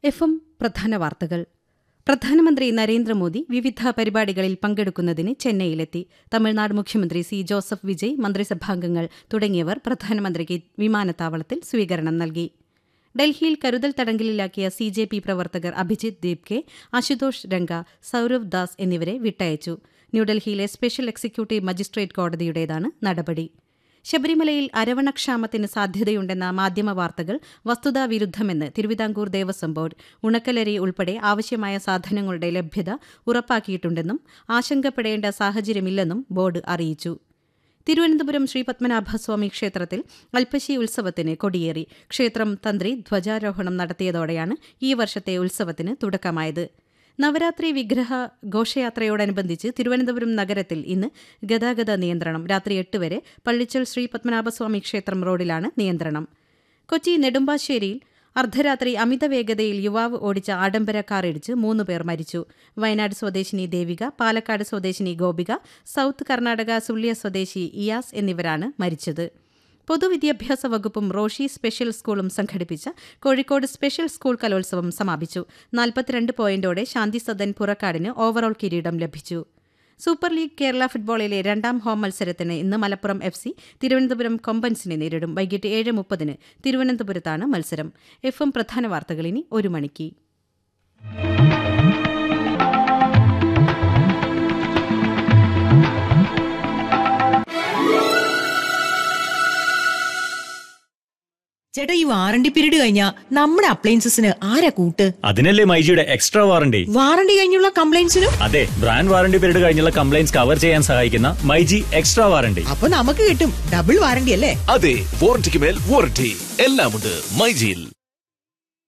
F M പ്രധാന വാർത്തകൾ പ്രധാനമന്ത്രി നരേന്ദ്രമോദി വിവിധ പരിപാടികളിൽ പങ്കെടുക്കുന്നതിന് ചെന്നൈയിലെത്തി തമിഴ്നാട് മുഖ്യമന്ത്രി സി ജോസഫ് വിജയ് മന്ത്രിസഭാംഗങ്ങൾ തുടങ്ങിയവർ പ്രധാനമന്ത്രിക്ക് വിമാനത്താവളത്തിൽ സ്വീകരണം നൽകി ഡൽഹിയിൽ കരുതൽ തടങ്കലിലാക്കിയ സി ജെ പി പ്രവർത്തകർ അഭിജിത് ദീപ് അശുതോഷ് രംഗ സൌരവ് ദാസ് എന്നിവരെ വിട്ടയച്ചു ന്യൂഡൽഹിയിലെ സ്പെഷ്യൽ എക്സിക്യൂട്ടീവ് മജിസ്ട്രേറ്റ് കോടതിയുടേതാണ് നടപടി ശബരിമലയിൽ അരവണക്ഷാമത്തിന് സാധ്യതയുണ്ടെന്ന മാധ്യമ വാർത്തകൾ വസ്തുതാവിരുദ്ധമെന്ന് തിരുവിതാംകൂർ ദേവസ്വം ബോർഡ് ഉണക്കലരി ഉൾപ്പെടെ ആവശ്യമായ സാധനങ്ങളുടെ ലഭ്യത ഉറപ്പാക്കിയിട്ടുണ്ടെന്നും ആശങ്കപ്പെടേണ്ട സാഹചര്യമില്ലെന്നും ബോർഡ് അറിയിച്ചു തിരുവനന്തപുരം ശ്രീ പത്മനാഭസ്വാമി ക്ഷേത്രത്തിൽ അൽപ്പശി ഉത്സവത്തിന് കൊടിയേറി ക്ഷേത്രം തന്ത്രി ധ്വജാരോഹണം നടത്തിയതോടെയാണ് ഈ വർഷത്തെ ഉത്സവത്തിന് തുടക്കമായത് നവരാത്രി വിഗ്രഹ ഘോഷയാത്രയോടനുബന്ധിച്ച് തിരുവനന്തപുരം നഗരത്തിൽ ഇന്ന് ഗതാഗത നിയന്ത്രണം രാത്രി എട്ട് വരെ പള്ളിച്ചൽ ശ്രീ പത്മനാഭസ്വാമി ക്ഷേത്രം റോഡിലാണ് നിയന്ത്രണം കൊച്ചി നെടുമ്പാശ്ശേരിയിൽ അർദ്ധരാത്രി അമിത വേഗതയിൽ യുവാവ് ഓടിച്ച ആഡംബര കാറിടിച്ച് മൂന്ന് പേർ മരിച്ചു വയനാട് സ്വദേശിനി ദേവിക പാലക്കാട് സ്വദേശിനി ഗോപിക സൌത്ത് കർണാടക സുള്ളിയ സ്വദേശി ഇയാസ് എന്നിവരാണ് മരിച്ചത് പൊതുവിദ്യാഭ്യാസ വകുപ്പും റോഷി സ്പെഷ്യൽ സ്കൂളും സംഘടിപ്പിച്ച കോഴിക്കോട് സ്പെഷ്യൽ സ്കൂൾ കലോത്സവം സമാപിച്ചു നാൽപ്പത്തിരണ്ട് പോയിന്റോടെ ശാന്തി സദൻ പുറക്കാടിന് ഓവറോൾ കിരീടം ലഭിച്ചു സൂപ്പർ ലീഗ് കേരള ഫുട്ബോളിലെ രണ്ടാം ഹോം മത്സരത്തിന് ഇന്ന് മലപ്പുറം എഫ് സി തിരുവനന്തപുരം കൊമ്പൻസിനെ നേരിടും വൈകിട്ട് ഏഴ് മുപ്പതിന് തിരുവനന്തപുരത്താണ് മത്സരം എഫ് എം പ്രധാന വാർത്തകൾ ഇനി ഒരു മണിക്ക് ചേട്ടാ ഈ വാറണ്ടി പീരീഡ് കഴിഞ്ഞാ നമ്മുടെ അപ്ലയൻസസിന് ആരാ കൂട്ട് അതിനല്ലേ മൈജിയുടെ എക്സ്ട്രാ വാറണ്ടി വാറണ്ടി കഴിഞ്ഞുള്ള കംപ്ലൈൻസിനും അതെ ബ്രാൻഡ് വാറണ്ടി പീരീഡ് കഴിഞ്ഞുള്ള കംപ്ലൈൻസ് കവർ ചെയ്യാൻ സഹായിക്കുന്ന മൈജി എക്സ്ട്രാ വാറണ്ടി അപ്പൊ നമുക്ക് കിട്ടും ഡബിൾ വാറണ്ടി അല്ലേ അതെ വാറന്റിക്ക് മേൽ വാറന്റി എല്ലാമുണ്ട് മൈജിയിൽ